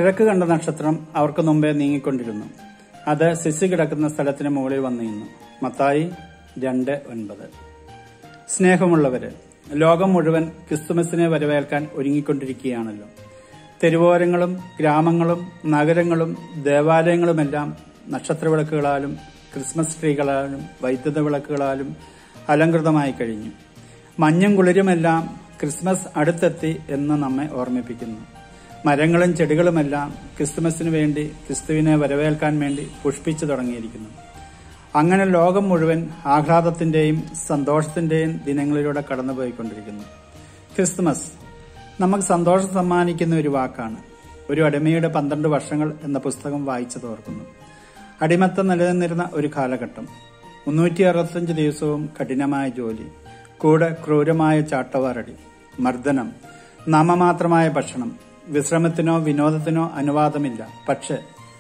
കിഴക്ക് കണ്ട നക്ഷത്രം അവർക്ക് മുമ്പേ നീങ്ങിക്കൊണ്ടിരുന്നു അത് ശിശു കിടക്കുന്ന സ്ഥലത്തിന് മുകളിൽ വന്നു നിന്നു മത്തായി രണ്ട് ഒൻപത് സ്നേഹമുള്ളവര് ലോകം മുഴുവൻ ക്രിസ്തുമസിനെ വരവേൽക്കാൻ ഒരുങ്ങിക്കൊണ്ടിരിക്കുകയാണല്ലോ തെരുവോരങ്ങളും ഗ്രാമങ്ങളും നഗരങ്ങളും ദേവാലയങ്ങളുമെല്ലാം നക്ഷത്രവിളക്കുകളാലും ക്രിസ്മസ് ട്രീകളാലും വൈദ്യുത വിളക്കുകളാലും അലങ്കൃതമായി കഴിഞ്ഞു മഞ്ഞും കുളിരുമെല്ലാം ക്രിസ്മസ് അടുത്തെത്തി എന്ന് നമ്മെ ഓർമ്മിപ്പിക്കുന്നു മരങ്ങളും ചെടികളുമെല്ലാം ക്രിസ്തുമസിനു വേണ്ടി ക്രിസ്തുവിനെ വരവേൽക്കാൻ വേണ്ടി പുഷ്പിച്ചു തുടങ്ങിയിരിക്കുന്നു അങ്ങനെ ലോകം മുഴുവൻ ആഹ്ലാദത്തിന്റെയും സന്തോഷത്തിന്റെയും ദിനങ്ങളിലൂടെ കടന്നുപോയിക്കൊണ്ടിരിക്കുന്നു ക്രിസ്തുമസ് നമുക്ക് സന്തോഷം സമ്മാനിക്കുന്ന ഒരു വാക്കാണ് ഒരു അടിമയുടെ പന്ത്രണ്ട് വർഷങ്ങൾ എന്ന പുസ്തകം വായിച്ചത് ഓർക്കുന്നു അടിമത്തം നിലനിന്നിരുന്ന ഒരു കാലഘട്ടം മുന്നൂറ്റി അറുപത്തഞ്ച് ദിവസവും കഠിനമായ ജോലി കൂടെ ക്രൂരമായ ചാട്ടവാറടി മർദ്ദനം നാമമാത്രമായ ഭക്ഷണം വിശ്രമത്തിനോ വിനോദത്തിനോ അനുവാദമില്ല പക്ഷെ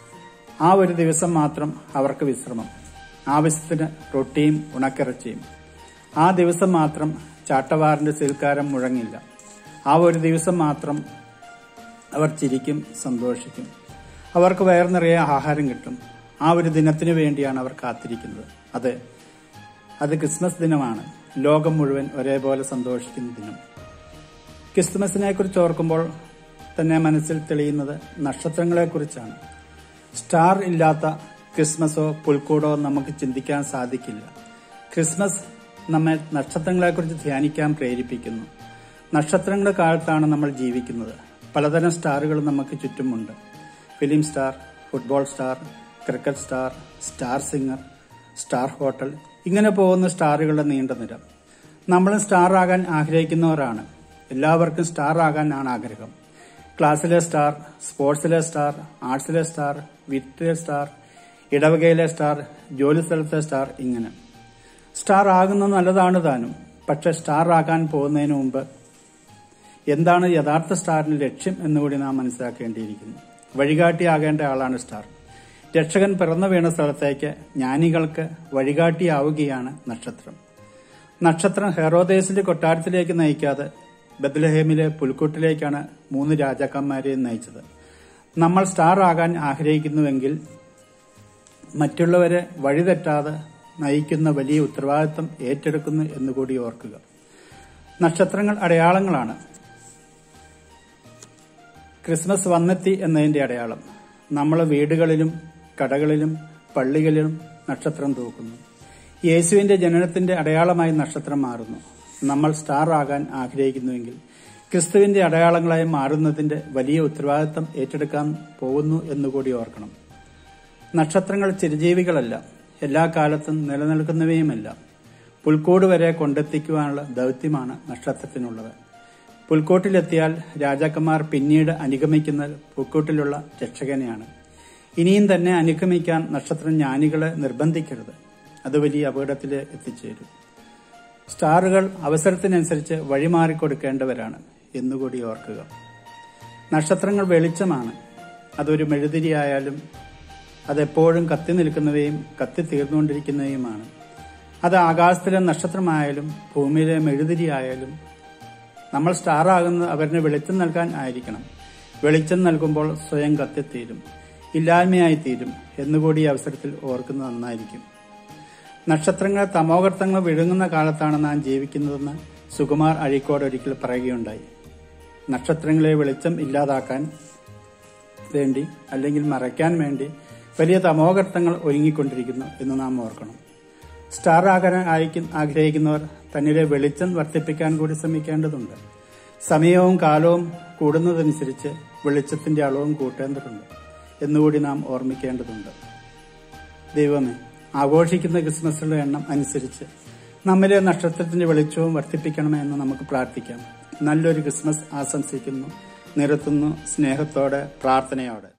ആ ഒരു ദിവസം മാത്രം അവർക്ക് വിശ്രമം ആവശ്യത്തിന് റൊട്ടിയും ഉണക്കിറച്ചിയും ആ ദിവസം മാത്രം ചാട്ടവാറിന്റെ സീൽക്കാരം മുഴങ്ങില്ല ആ ഒരു ദിവസം മാത്രം അവർ ചിരിക്കും സന്തോഷിക്കും അവർക്ക് വയർ നിറയെ ആഹാരം കിട്ടും ആ ഒരു ദിനത്തിനു വേണ്ടിയാണ് അവർ കാത്തിരിക്കുന്നത് അതെ അത് ക്രിസ്മസ് ദിനമാണ് ലോകം മുഴുവൻ ഒരേപോലെ സന്തോഷിക്കുന്ന ദിനം ക്രിസ്തുമസിനെ കുറിച്ച് ഓർക്കുമ്പോൾ തന്നെ മനസ്സിൽ തെളിയുന്നത് നക്ഷത്രങ്ങളെക്കുറിച്ചാണ് സ്റ്റാർ ഇല്ലാത്ത ക്രിസ്മസോ പുൽക്കൂടോ നമുക്ക് ചിന്തിക്കാൻ സാധിക്കില്ല ക്രിസ്മസ് നമ്മെ നക്ഷത്രങ്ങളെക്കുറിച്ച് ധ്യാനിക്കാൻ പ്രേരിപ്പിക്കുന്നു നക്ഷത്രങ്ങളുടെ കാലത്താണ് നമ്മൾ ജീവിക്കുന്നത് പലതരം സ്റ്റാറുകൾ നമുക്ക് ചുറ്റുമുണ്ട് film star football star cricket star star singer star hotel ഇങ്ങനെ പോകുന്ന സ്റ്റാറുകളുടെ നീണ്ട നിര നമ്മളും സ്റ്റാർ ആകാൻ ആഗ്രഹിക്കുന്നവരാണ് എല്ലാവർക്കും സ്റ്റാർ ആകാനാണ് ആഗ്രഹം ക്ലാസ്സിലെ സ്റ്റാർ സ്പോർട്സിലെ സ്റ്റാർ ആർട്സിലെ സ്റ്റാർ വിറ്റിലെ സ്റ്റാർ ഇടവകയിലെ സ്റ്റാർ ജോലി സ്ഥലത്തെ സ്റ്റാർ ഇങ്ങനെ സ്റ്റാർ ആകുന്നത് നല്ലതാണ് താനും പക്ഷെ സ്റ്റാർ ആകാൻ പോകുന്നതിന് മുമ്പ് എന്താണ് യഥാർത്ഥ സ്റ്റാറിന്റെ ലക്ഷ്യം എന്നുകൂടി നാം മനസ്സിലാക്കേണ്ടിയിരിക്കുന്നു വഴികാട്ടിയാകേണ്ട ആളാണ് സ്റ്റാർ രക്ഷകൻ പിറന്നു വീണ സ്ഥലത്തേക്ക് ജ്ഞാനികൾക്ക് വഴികാട്ടിയാവുകയാണ് നക്ഷത്രം നക്ഷത്രം ഹെറോദേസിന്റെ കൊട്ടാരത്തിലേക്ക് നയിക്കാതെ ബദ്ലഹേമിലെ പുൽക്കൂട്ടിലേക്കാണ് മൂന്ന് രാജാക്കന്മാരെയും നയിച്ചത് നമ്മൾ സ്റ്റാർ ആകാൻ ആഗ്രഹിക്കുന്നുവെങ്കിൽ മറ്റുള്ളവരെ വഴിതെറ്റാതെ നയിക്കുന്ന വലിയ ഉത്തരവാദിത്വം ഏറ്റെടുക്കുന്നു എന്നുകൂടി ഓർക്കുക നക്ഷത്രങ്ങൾ അടയാളങ്ങളാണ് ക്രിസ്മസ് വന്നെത്തി എന്നതിന്റെ അടയാളം നമ്മൾ വീടുകളിലും കടകളിലും പള്ളികളിലും നക്ഷത്രം തൂക്കുന്നു യേശുവിന്റെ ജനനത്തിന്റെ അടയാളമായി നക്ഷത്രം മാറുന്നു നമ്മൾ സ്റ്റാർ ആകാൻ ആഗ്രഹിക്കുന്നുവെങ്കിൽ ക്രിസ്തുവിന്റെ അടയാളങ്ങളായി മാറുന്നതിന്റെ വലിയ ഉത്തരവാദിത്തം ഏറ്റെടുക്കാൻ പോകുന്നു എന്നുകൂടി ഓർക്കണം നക്ഷത്രങ്ങൾ ചിരജീവികളല്ല എല്ലാ കാലത്തും നിലനിൽക്കുന്നവയുമല്ല പുൽക്കൂട് വരെ കൊണ്ടെത്തിക്കുവാനുള്ള ദൗത്യമാണ് നക്ഷത്രത്തിനുള്ളത് പുൽക്കൂട്ടിലെത്തിയാൽ രാജാക്കന്മാർ പിന്നീട് അനുഗമിക്കുന്ന പുൽക്കൂട്ടിലുള്ള രക്ഷകനെയാണ് ഇനിയും തന്നെ അനുഗമിക്കാൻ നക്ഷത്രം ജ്ഞാനികളെ നിർബന്ധിക്കരുത് അത് വലിയ അപകടത്തിൽ എത്തിച്ചേരും സ്റ്റാറുകൾ അവസരത്തിനനുസരിച്ച് വഴിമാറിക്കൊടുക്കേണ്ടവരാണ് എന്നുകൂടി ഓർക്കുക നക്ഷത്രങ്ങൾ വെളിച്ചമാണ് അതൊരു മെഴുതിരിയായാലും അതെപ്പോഴും കത്തി നിൽക്കുന്നവയും കത്തി തീർന്നുകൊണ്ടിരിക്കുന്നവയുമാണ് അത് ആകാശത്തിലെ നക്ഷത്രമായാലും ഭൂമിയിലെ മെഴുതിരിയായാലും നമ്മൾ സ്റ്റാർ ആകുന്നത് അവരിന് വെളിച്ചം നൽകാൻ ആയിരിക്കണം വെളിച്ചം നൽകുമ്പോൾ സ്വയം കത്തിത്തീരും ഇല്ലായ്മയായി തീരും എന്നുകൂടി ഈ അവസരത്തിൽ ഓർക്കുന്നത് നന്നായിരിക്കും നക്ഷത്രങ്ങൾ തമോഗർത്തങ്ങൾ വിഴുങ്ങുന്ന കാലത്താണ് നാം ജീവിക്കുന്നതെന്ന് സുകുമാർ അഴീക്കോട് ഒരിക്കൽ പറയുകയുണ്ടായി നക്ഷത്രങ്ങളെ വെളിച്ചം ഇല്ലാതാക്കാൻ വേണ്ടി അല്ലെങ്കിൽ മറയ്ക്കാൻ വേണ്ടി വലിയ തമോഗർത്തങ്ങൾ ഒരുങ്ങിക്കൊണ്ടിരിക്കുന്നു എന്ന് നാം ഓർക്കണം സ്റ്റാർ ആകാൻ ആയിക്കും- ആഗ്രഹിക്കുന്നവർ തന്നിലെ വെളിച്ചം വർദ്ധിപ്പിക്കാൻ കൂടി ശ്രമിക്കേണ്ടതുണ്ട് സമയവും കാലവും കൂടുന്നതനുസരിച്ച് വെളിച്ചത്തിന്റെ അളവും കൂട്ടേണ്ടതുണ്ട് എന്നുകൂടി നാം ഓർമ്മിക്കേണ്ടതുണ്ട് ദൈവമേ ആഘോഷിക്കുന്ന ക്രിസ്മസുകളുടെ എണ്ണം അനുസരിച്ച് നമ്മിലെ നക്ഷത്രത്തിന്റെ വെളിച്ചവും വർദ്ധിപ്പിക്കണമേ എന്ന് നമുക്ക് പ്രാർത്ഥിക്കാം നല്ലൊരു ക്രിസ്മസ് ആശംസിക്കുന്നു നിരത്തുന്നു സ്നേഹത്തോടെ പ്രാർത്ഥനയോടെ